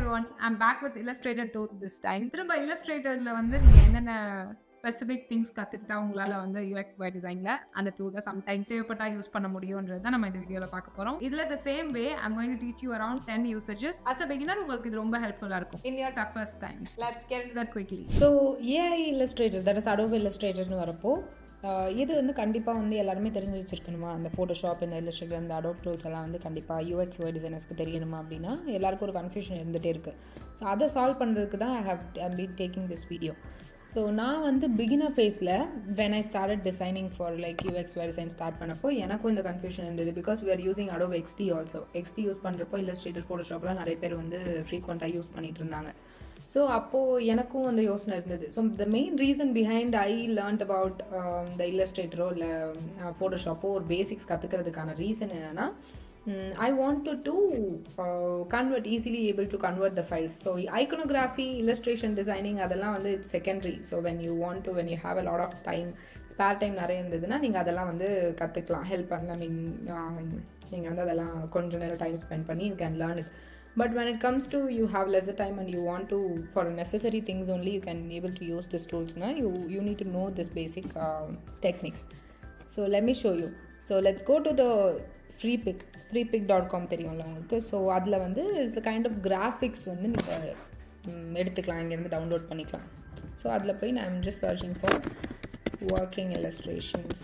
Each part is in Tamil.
One I'm back with Illustrator two this time திரும்ப இல்லஸ்ட்ரேட்டரில் வந்து நீங்கள் என்னென்ன ஸ்பெசிஃபிக் திங்ஸ் கற்றுக்கிட்டா உங்களால் வந்து யூஎக்ஸ் பை டிசைனில் அந்த டூலை சம்டைம்ஸ் தேவைப்பட்டா யூஸ் பண்ண முடியும்ன்றது தான் நம்ம இந்த வீடியோவில் பார்க்க போகிறோம் இதில் the same way I'm going to teach you around ten usages as a beginner உங்களுக்கு இது ரொம்ப ஹெல்ப்ஃபுல்லாக இருக்கும் in your toughest times let's get that quickly so AI Illustrator that is Adobe இல்லஸ்ட்ரேட்டர்னு வரப்போ ஆஹ் இது வந்து கண்டிப்பாக வந்து எல்லாருமே தெரிஞ்சு வச்சிருக்கணுமா அந்த ஃபோட்டோஷாப் இந்த இல்லஸ்ட்ரேட்டர் இந்த அடோப் டூல்ஸ் எல்லாம் வந்து கண்டிப்பாக யூஎக்ஸ் ஒய் டிசைனர்ஸ்க்கு தெரியணுமா அப்படின்னா எல்லாருக்கும் ஒரு கன்ஃபியூஷன் இருந்துகிட்டே இருக்குது ஸோ அதை சால்வ் பண்ணுறதுக்கு தான் I have I be taking this video so நான் வந்து பிகினர் ஃபேஸில் when I started designing for like UX Y design start பண்ணப்போ எனக்கும் இந்த கன்ஃபியூஷன் இருந்தது because we are using Adobe XD also XD use பண்ணுறப்போ இல்லஸ்ட்ரேட்டர் ஃபோட்டோஷாப்லாம் நிறைய பேர் வந்து ஃப்ரீக்வெண்ட்டாக யூஸ் பண்ணிட்டு இருந்தாங்க ஸோ அப்போது எனக்கும் அந்த யோசனை இருந்தது so the main reason behind I learned about இந்த இல்லஸ்ட்ரேட்டரோ இல்லை ஃபோட்டோஷாப்போ ஒரு பேசிக்ஸ் கற்றுக்கிறதுக்கான ரீசன் என்னென்னா I want to to convert easily able to convert the files so iconography illustration designing அதெல்லாம் வந்து it's secondary so when you want to when you have a lot of time spare time நிறைய இருந்ததுன்னா நீங்கள் அதெல்லாம் வந்து கற்றுக்கலாம் ஹெல்ப் பண்ண ஐ மீன் நீங்கள் வந்து அதெல்லாம் கொஞ்சம் நேரம் டைம் ஸ்பெண்ட் பண்ணி you can learn it but when it comes to you have lesser time and you want to for necessary things only you can able to use these tools now you you need to know this basic um, techniques so let me show you so let's go to the free pick freepick.com தெரியும்ல உங்களுக்கு ஸோ அதில் வந்து இட்ஸ் கைண்ட் ஆஃப் கிராஃபிக்ஸ் வந்து நீங்கள் எடுத்துக்கலாம் இங்கேருந்து டவுன்லோட் பண்ணிக்கலாம் ஸோ அதில் போய் நான் I'm just searching for working illustrations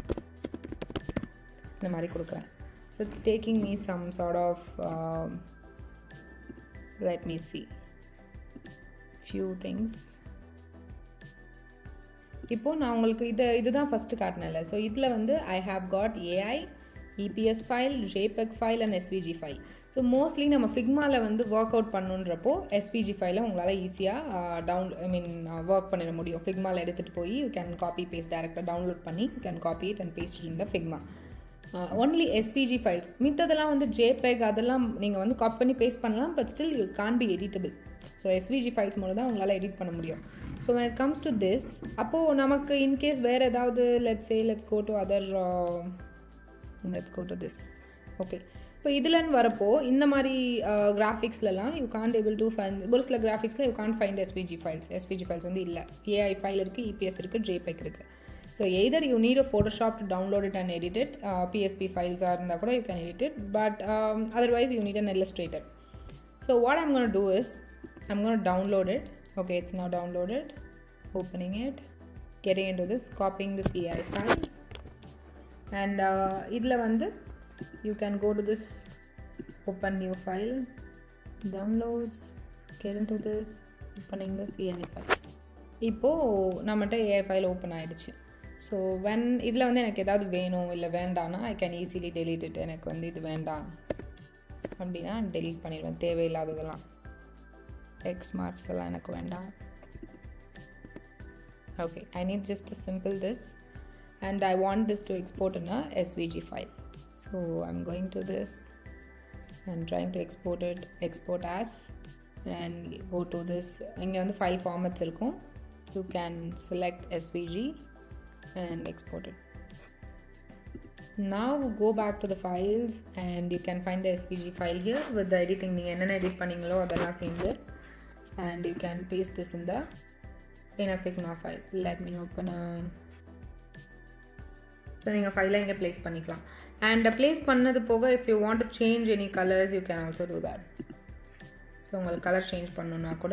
இந்த மாதிரி கொடுக்குறேன் so it's taking me some sort of let me see few things இப்போ நான் உங்களுக்கு இதை இதுதான் ஃபஸ்ட்டு காட்டினேன்ல ஸோ இதில் வந்து I have got AI EPS file JPEG file and SVG file so mostly நம்ம ஃபிக்மாவில் வந்து ஒர்க் அவுட் பண்ணுன்றப்போ எஸ்விஜி ஃபைலை உங்களால் ஈஸியாக டவுன் ஐ மீன் ஒர்க் பண்ணிட முடியும் ஃபிக்மாவில் எடுத்துகிட்டு போய் யூ கேன் காப்பி பேஸ்ட் டேரெக்டாக டவுன்லோட் பண்ணி you can copy it and paste in the Figma only SVG files மித்ததெல்லாம் வந்து ஜேபெக் அதெல்லாம் நீங்கள் வந்து காப்பி பண்ணி பேஸ்ட் பண்ணலாம் but still you can't be editable so SVG files மூலம் தான் உங்களால் எடிட் பண்ண முடியும் so when it comes to this அப்போது நமக்கு இன்கேஸ் வேறு ஏதாவது let's say let's go to other let's go to this okay இப்போ இதுலன்னு வரப்போ இந்த மாதிரி கிராஃபிக்ஸ்லலாம் you can't able to find ஒரு சில கிராஃபிக்ஸில் you can't find SVG files SVG files வந்து இல்லை ஏஐ ஃபைல் இருக்குது இபிஎஸ் இருக்குது ஜேபெக் இருக்குது so either you need a Photoshop to download it and edit it PSP ஃபைல்ஸாக இருந்தால் கூட you can edit it but otherwise you need an illustrator so what I'm gonna do is I'm gonna download it okay it's now downloaded opening it getting into this copying this EI file and uh, இதில் வந்து you can go to this open new file downloads get into this opening this EI file இப்போது நம்மகிட்ட ஏஐ ஃபைல் ஓப்பன் ஆகிடுச்சு ஸோ வென் இதில் வந்து எனக்கு ஏதாவது வேணும் இல்லை வேண்டாம்னா I can easily delete it எனக்கு வந்து இது வேண்டாம் அப்படின்னா டெலீட் பண்ணிடுவேன் தேவையில்லாததெல்லாம் எக்ஸ் மார்க்ஸ் எல்லாம் எனக்கு வேண்டாம் okay i need just a simple this and i want this to export in a svg file so i'm going to this and trying to export it export as and go to this இங்கே வந்து ஃபைல் ஃபார்மட்ஸ் இருக்கும் you can select svg and export it now go back to the files and you can find the svg file here with the editing நீங்கள் என்னென்ன எடிட் பண்ணீங்களோ அதெல்லாம் சேர்ந்து and you can paste this in the in a Figma file. Let me open a so நீங்கள் ஃபைலை இங்கே ப்ளேஸ் பண்ணிக்கலாம் அண்ட் ப்ளேஸ் பண்ணது போக if you want to change any colours you can also do that so உங்களுக்கு கலர் சேஞ்ச் பண்ணணுன்னா கூட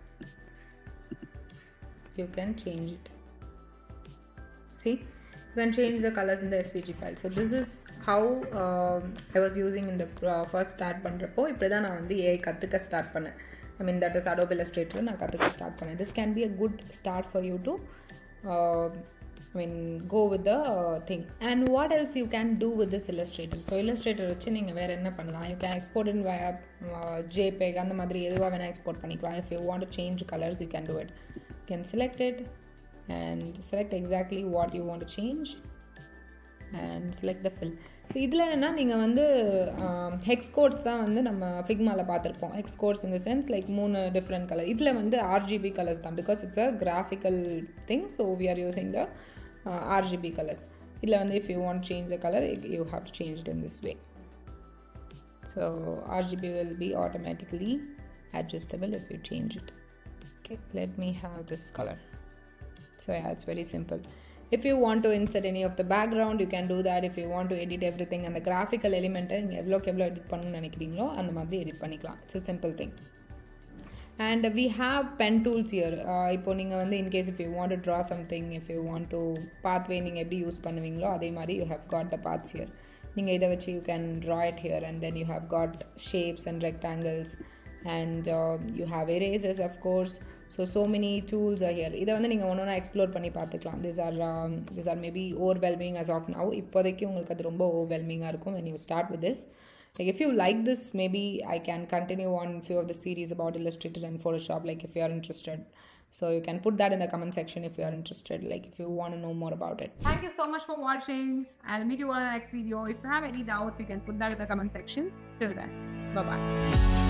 you can change it see you can change the colours இந்த எஸ்பிஜி file so this is how I was using இந்த ஃபர்ஸ்ட் ஸ்டார்ட் பண்ணுறப்போ இப்படி தான் நான் வந்து ஏஐ கற்றுக்க ஸ்டார்ட் பண்ணேன் I mean that is Adobe Illustrator நான் கற்றுக்க ஸ்டார்ட் பண்ணேன் this can be a good start for you to uh, I mean go with the uh, thing and what else you can do with this Illustrator so Illustrator வச்சு நீங்கள் வேறு என்ன பண்ணலாம் you can export in via uh, JPEG அந்த மாதிரி எதுவாக வேணால் எக்ஸ்போர்ட் பண்ணிக்கலாம் if you want to change colors you can do it you can select it and select exactly what you want to change and select the fill so இதில் என்னென்னா நீங்கள் வந்து ஹெக்ஸ் கோட்ஸ் தான் வந்து நம்ம ஃபிக்மாவில் பார்த்துருப்போம் ஹெக்ஸ் கோட்ஸ் இந்த சென்ஸ் லைக் மூணு டிஃப்ரெண்ட் கலர் இதில் வந்து ஆர்ஜிபி கலர்ஸ் தான் because it's a graphical thing so we are using the RGB colours இதில் வந்து if you want change the colour you have to change it in this way so RGB will be automatically adjustable if you change it okay let me have this color so yeah it's very simple if you want to insert any of the background you can do that if you want to edit everything and the graphical element நீங்கள் எவ்வளோக்கு எவ்வளோ எடிட் பண்ணணும்னு நினைக்கிறீங்களோ அந்த மாதிரி எடிட் பண்ணிக்கலாம் it's a simple thing and we have pen tools here uh, இப்போ நீங்கள் வந்து in case if you want to draw something if you want to pathway நீங்கள் எப்படி யூஸ் பண்ணுவீங்களோ அதே மாதிரி you have got the paths here நீங்கள் இதை வச்சு you can draw it here and then you have got shapes and rectangles and uh, you have erasers of course so so many tools are here இதை வந்து நீங்கள் ஒன்று ஒன்றா எக்ஸ்ப்ளோர் பண்ணி பார்த்துக்கலாம் this are this are maybe overwhelming as of now இப்போதைக்கு உங்களுக்கு அது ரொம்ப ஓவர்வெல்மிங்காக இருக்கும் when you start with this like if you like this maybe i can continue on few of the series about illustrator and photoshop like if you are interested so you can put that in the comment section if you are interested like if you want to know more about it Thank you so much for watching. I'll meet you on the next video. If you have any doubts, you can put that in the comment section. Till then, bye bye.